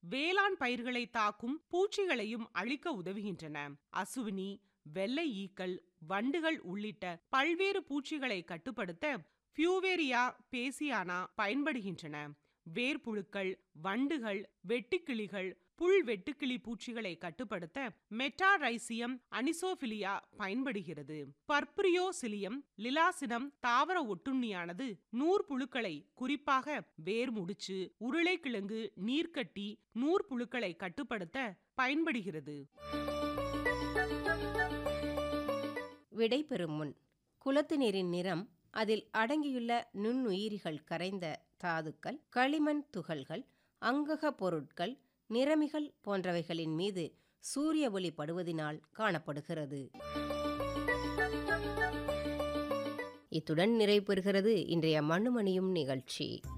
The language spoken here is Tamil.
வேளாண் பயிர்களை தாக்கும் பூச்சிகளையும் அழிக்க உதவுகின்றன அசுவினி வெள்ளை ஈக்கள் வண்டுகள் உள்ளிட்ட பல்வேறு பூச்சிகளை கட்டுப்படுத்த பியூவேரியா பேசியானா பயன்படுகின்றன வேர்ப்புழுக்கள் வண்டுகள் வெட்டுக்கிளிகள் புல் வெட்டுக்கிளி பூச்சிகளை கட்டுப்படுத்த மெட்டாரைசியம் அனிசோபிலியா பயன்படுகிறது பர்பிரியோசிலியம் லிலாசினம் தாவர ஒட்டுண்ணியானது நூற்புழுக்களை குறிப்பாக வேர்முடிச்சு உருளைக்கிழங்கு நீர்க்கட்டி நூற்புழுக்களை கட்டுப்படுத்த பயன்படுகிறது விடை பெறும் முன் குளத்து நீரின் நிறம் அதில் அடங்கியுள்ள நுண்ணுயிரிகள் கரைந்த தாதுக்கள் களிமண் துகள்கள் அங்கக பொருட்கள் நிறமிகள் போன்றவைகளின் மீது சூரிய ஒளி படுவதினால் காணப்படுகிறது இத்துடன் நிறைவு பெறுகிறது இன்றைய மண்ணுமணியும் நிகழ்ச்சி